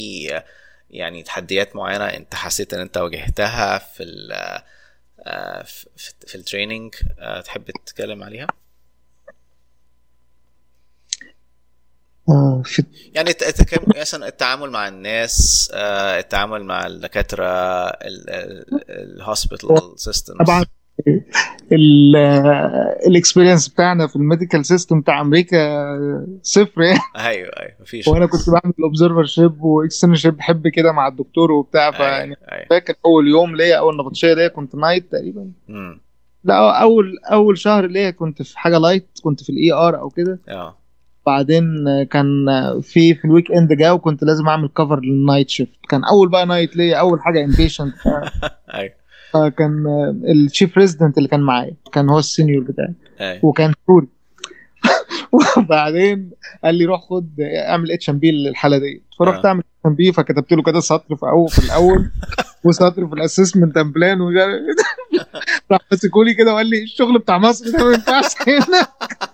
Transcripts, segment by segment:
يعني تحديات معينه انت حسيت ان انت واجهتها في ال آه، في, في التريننج آه، تحب تتكلم عليها؟ آه، في يعني مثلا التعامل مع الناس التعامل مع الدكاتره الهوسبيتال سيستم طبعا الاكسبيرينس بتاعنا في الميديكال سيستم بتاع امريكا صفر يعني ايوه ايوه مفيش وانا كنت بعمل اوبزرفر شيب واكسترن شيب بحب كده مع الدكتور وبتاع فيعني أيوة. فاكر اول يوم ليا اول نبطشيه ليا كنت نايت تقريبا مم. لا اول اول شهر ليا كنت في حاجه لايت كنت في الاي ار او كده اه بعدين كان في في الويك اند جا وكنت لازم اعمل كفر للنايت شيفت كان اول بقى نايت ليا اول حاجه امبيشنت ايوه فكان الشيف ريزيدنت اللي كان معايا كان هو السينيور بتاعي ايوه وكان سوري وبعدين قال لي روح خد اعمل اتش ام بي للحاله دي فرحت آه. اعمل اتش ام بي فكتبت له كده سطر في اول في الاول وسطر في الاسسمنت اند بلان ومش عارف إيه. راح مسكولي كده وقال لي الشغل بتاع مصر ده ما ينفعش هنا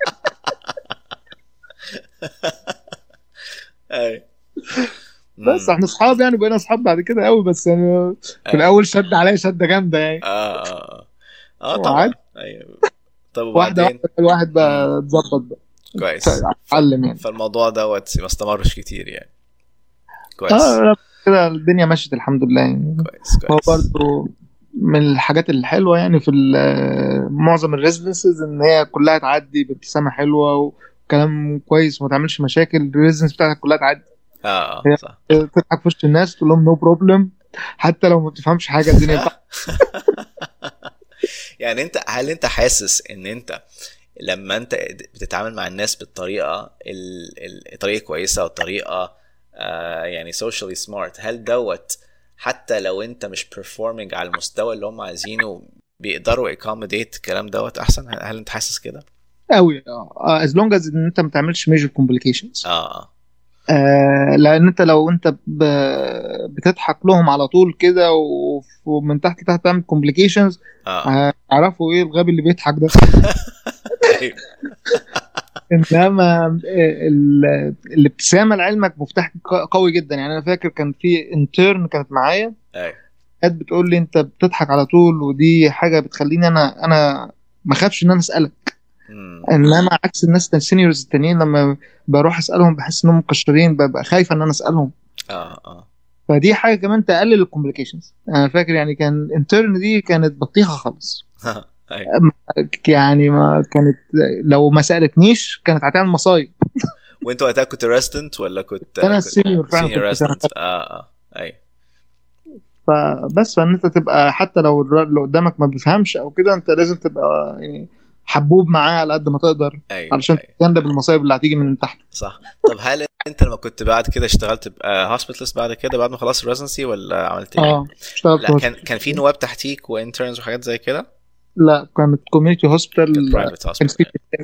ايوه بس احنا اصحاب يعني بقينا اصحاب بعد كده قوي بس يعني في الاول شد عليا شده جامده يعني اه اه اه طبعا وعاد. ايوه طب واحده وبعدين واحده الواحد بقى اتظبط بقى كويس اتعلم يعني فالموضوع دوت ما استمرش كتير يعني كويس اه كده الدنيا مشيت الحمد لله يعني كويس هو كويس برضه من الحاجات الحلوه يعني في ال- معظم الريزدنسز ان هي كلها تعدي بابتسامه حلوه وكلام كويس وما تعملش مشاكل الريزدنس بتاعتك كلها تعدي اه اه هي- صح تضحك في وش الناس تقول لهم نو بروبلم حتى لو ما بتفهمش حاجه الدنيا بتاعتك يعني انت هل انت حاسس ان انت لما انت بتتعامل مع الناس بالطريقه ال- ال- الطريقه كويسه والطريقه آه يعني socially smart هل دوت حتى لو انت مش performing على المستوى اللي هم عايزينه بيقدروا accommodate الكلام دوت احسن هل هل انت حاسس كده؟ قوي اه از لونج از ان انت ما تعملش ميجر كومبليكيشنز اه آه لان انت لو انت ب... بتضحك لهم على طول كده و- ومن تحت لتحت تعمل كومبليكيشنز اه هيعرفوا ايه الغبي اللي بيضحك ده أيوة. انما ال- الابتسامه لعلمك مفتاح ق- قوي جدا يعني انا فاكر كان في انترن كانت معايا ايوه كانت بتقول لي انت بتضحك على طول ودي حاجه بتخليني انا انا ما اخافش ان انا اسالك مم. انما عكس الناس السينيورز التانيين لما بروح اسالهم بحس انهم مكشرين ببقى خايفه ان انا اسالهم اه اه فدي حاجه كمان تقلل الكومبليكيشنز انا فاكر يعني كان الانترن دي كانت بطيخه خالص ايوه يعني ما كانت لو ما سالتنيش كانت هتعمل مصايب وانت وقتها كنت ريزيدنت ولا كنت أنا senior فعلا سينيور كنت ريزيدنت اه اه ايوه فبس فان انت تبقى حتى لو الر- اللي قدامك ما بيفهمش او كده انت لازم تبقى يعني حبوب معاه على قد ما تقدر ايوه علشان أيوة. تتجنب المصايب اللي هتيجي من تحت صح طب هل انت لما كنت بعد كده اشتغلت هوسبيتالست بعد كده بعد ما خلصت الريزنسي ولا عملت ايه؟ اه اشتغلت لا هوست- كان كان في نواب تحتيك وانترنز وحاجات زي كده لا كانت كوميونتي هوسبيتال برايفت كان هوسبيتال في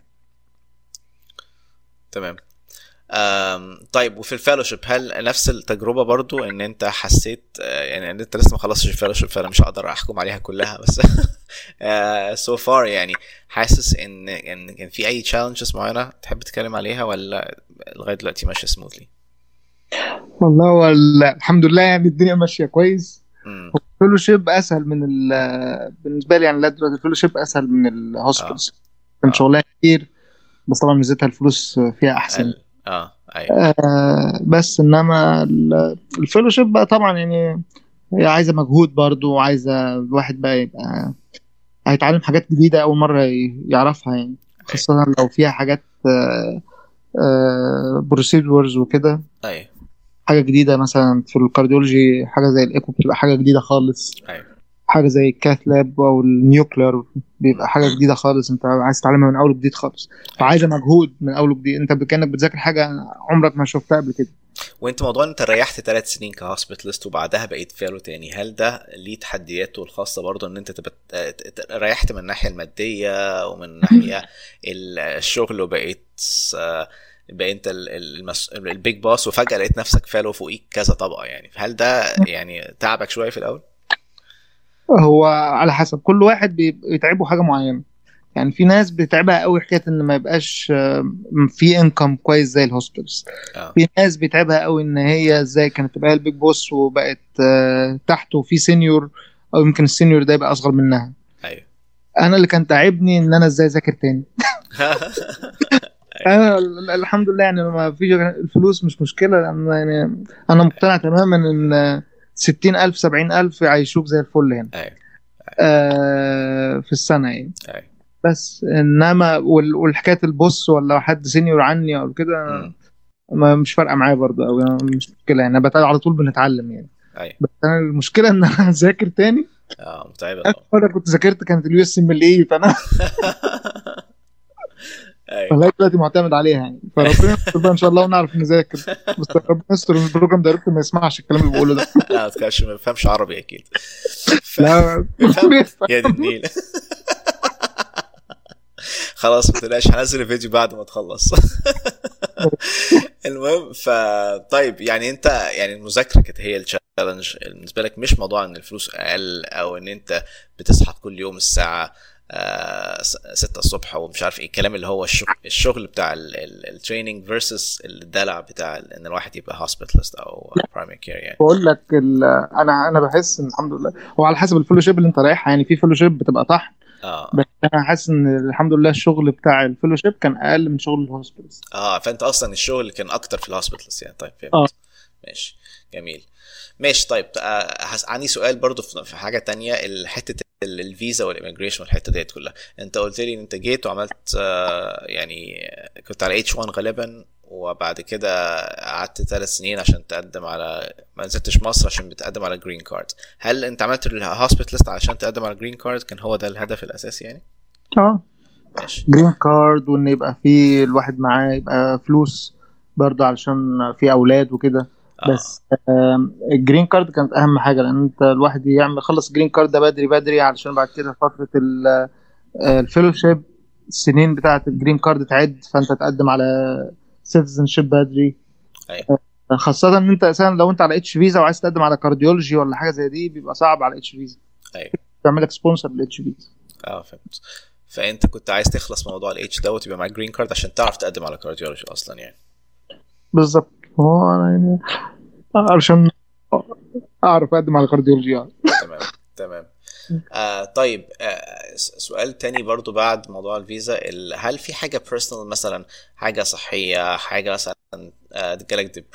تمام أم طيب وفي الفellowship هل نفس التجربه برضو ان انت حسيت آه، يعني ان انت لسه ما خلصتش الفellowship فانا مش هقدر احكم عليها كلها بس سو فار يعني حاسس ان ان كان في اي challenges معينه تحب تتكلم عليها ولا لغايه دلوقتي ماشيه سموثلي والله هو ال- الحمد لله يعني الدنيا ماشيه كويس الفيلوشيب اسهل من ال بالنسبه لي يعني لغايه دلوقتي الفيلوشيب اسهل من الهوسبيتالز كان آه. شغلها كتير بس طبعا ميزتها الفلوس فيها احسن اه ايوه آه بس انما ال- الفيلوشيب بقى طبعا يعني هي عايزه مجهود برضو وعايزه الواحد بقى يبقى هيتعلم حاجات جديده اول مره ي- يعرفها يعني خاصه لو فيها حاجات بروسيدورز وكده ايوه حاجه جديده مثلا في الكارديولوجي حاجه زي الايكو بتبقى حاجه جديده خالص ايوه حاجه زي الكاث لاب او النيوكلير بيبقى حاجه جديده خالص انت عايز تتعلمها من اول وجديد خالص فعايزه مجهود من اول وجديد انت كانك بتذاكر حاجه عمرك ما شفتها قبل كده وانت موضوع ان انت ريحت ثلاث سنين كهوسبيتالست وبعدها بقيت فيلو تاني هل ده ليه تحدياته الخاصه برضه ان انت تبقى ت- ت- ريحت من الناحيه الماديه ومن الناحيه ال- الشغل وبقيت آه، بقى انت ال- ال- المس... البيج باس وفجاه لقيت نفسك فالو فوقيك كذا طبقه يعني هل ده يعني تعبك شويه في الاول؟ هو على حسب كل واحد بيبقى يتعبه حاجه معينه يعني في ناس بتعبها قوي حكايه ان ما يبقاش آه، في انكم كويس زي الهوسبيتالز اه في ناس بتعبها قوي ان هي ازاي كانت تبقى هي البيج بوس وبقت آه، تحته في سينيور او يمكن السينيور ده يبقى اصغر منها ايوه انا اللي كان تعبني ان انا ازاي اذاكر تاني انا ال- الحمد لله يعني ما فيش الفلوس مش مشكله لان يعني انا مقتنع تماما ان 60000 70000 يعيشوك زي الفل هنا ايوه آه في السنه يعني ايوه بس انما وال- والحكايه البوس ولا حد سينيور عني او كده مم. ما مش فارقه معايا برضه او مش مشكله يعني أنا بتعالى على طول بنتعلم يعني ايوه بس انا المشكله ان انا اذاكر تاني اه متعبه اخر طبعا مره كنت ذاكرت كانت اليو اس ام ال اي فانا ايوه فلغايه دلوقتي معتمد عليها يعني فربنا يستر بقى ان شاء الله ونعرف نذاكر بس ربنا يستر إن البروجرام دايركتور ما يسمعش الكلام اللي بقوله ده لا ما تفهمش ما بفهمش عربي اكيد ف... لا بفهم يا دي النيل خلاص ما تقلقش هنزل الفيديو بعد ما تخلص المهم ف طيب يعني انت يعني المذاكره كانت هي التشالنج بالنسبه لك مش موضوع ان الفلوس اقل او ان انت بتصحى كل يوم الساعه آه، س- ستة الصبح ومش عارف ايه الكلام اللي هو الشغل الشغل بتاع التريننج فيرسس الدلع بتاع ال- ان الواحد يبقى هوسبيتالست او برايمري كير يعني بقول لك ال- انا انا بحس ان الحمد لله هو على حسب الفيلوشيب اللي انت رايحها يعني في فيلوشيب بتبقى طحن اه بس انا حاسس ان الحمد لله الشغل بتاع الفيلوشيب كان اقل من شغل الهوسبيتالز اه فانت اصلا الشغل كان اكتر في الهوسبيتالز يعني طيب فهمت اه. ماشي جميل ماشي طيب آه هس- عندي سؤال برضو في في حاجه تانية حته الفيزا والإيميجريشن والحته ديت كلها انت قلت لي ان انت جيت وعملت آه يعني كنت على اتش 1 غالبا وبعد كده قعدت ثلاث سنين عشان تقدم على ما نزلتش مصر عشان بتقدم على جرين كارد هل انت عملت الهوسبيتالست عشان تقدم على جرين كارد كان هو ده الهدف الاساسي يعني اه ماشي جرين كارد وان يبقى في الواحد معاه يبقى فلوس برضه علشان في اولاد وكده آه. بس آم، الجرين كارد كانت اهم حاجه لان انت الواحد يعمل يخلص الجرين كارد ده بدري بدري علشان بعد كده فتره ال- آه، الفيلوشيب السنين بتاعه الجرين كارد تعد فانت تقدم على سيتيزن شيب بدري أيوة. آه، خاصة ان انت اساسا لو انت على اتش فيزا وعايز تقدم على كارديولوجي ولا حاجة زي دي بيبقى صعب على اتش فيزا أيوة. بيعمل لك سبونسر لاتش فيزا اه فهمت فانت كنت عايز تخلص من موضوع الاتش دوت يبقى معاك جرين كارد عشان تعرف تقدم على كارديولوجي اصلا يعني بالظبط هو أنا يعني علشان اعرف اقدم على كارديولوجي يعني. تمام تمام آه طيب آه س- سؤال تاني برضو بعد موضوع الفيزا ال- هل في حاجة بيرسونال مثلا حاجة صحية حاجة مثلا آه جالك